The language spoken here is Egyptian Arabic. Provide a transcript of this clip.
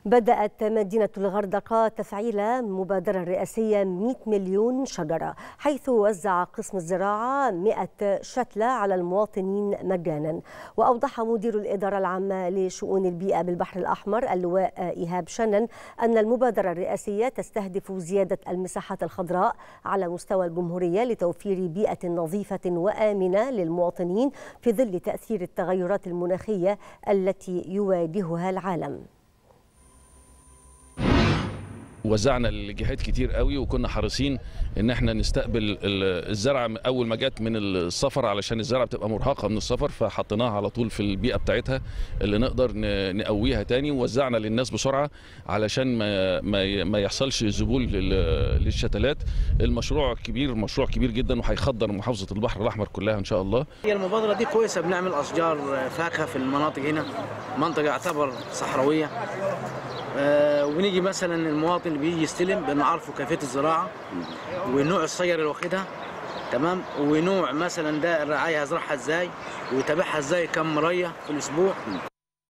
بدأت مدينة الغردقة تفعيل مبادرة رئاسية 100 مليون شجرة حيث وزع قسم الزراعة 100 شتلة على المواطنين مجانا وأوضح مدير الإدارة العامة لشؤون البيئة بالبحر الأحمر اللواء إيهاب شنن أن المبادرة الرئاسية تستهدف زيادة المساحات الخضراء على مستوى الجمهورية لتوفير بيئة نظيفة وآمنة للمواطنين في ظل تأثير التغيرات المناخية التي يواجهها العالم وزعنا لجهات كتير قوي وكنا حريصين ان احنا نستقبل الزرع اول ما جت من السفر علشان الزرع بتبقى مرهقه من السفر فحطيناها على طول في البيئه بتاعتها اللي نقدر نقويها تاني ووزعنا للناس بسرعه علشان ما ما, ما يحصلش ذبول للشتلات المشروع كبير مشروع كبير جدا وهيخضر محافظه البحر الاحمر كلها ان شاء الله هي المبادره دي كويسه بنعمل اشجار فاكهه في المناطق هنا منطقه يعتبر صحراويه آه وبنيجي مثلا المواطن اللي بيجي يستلم بنعرفه كيفيه الزراعه ونوع الصير اللي واخدها تمام ونوع مثلا ده الرعايه هزرعها ازاي ويتابعها ازاي كم ريه في الاسبوع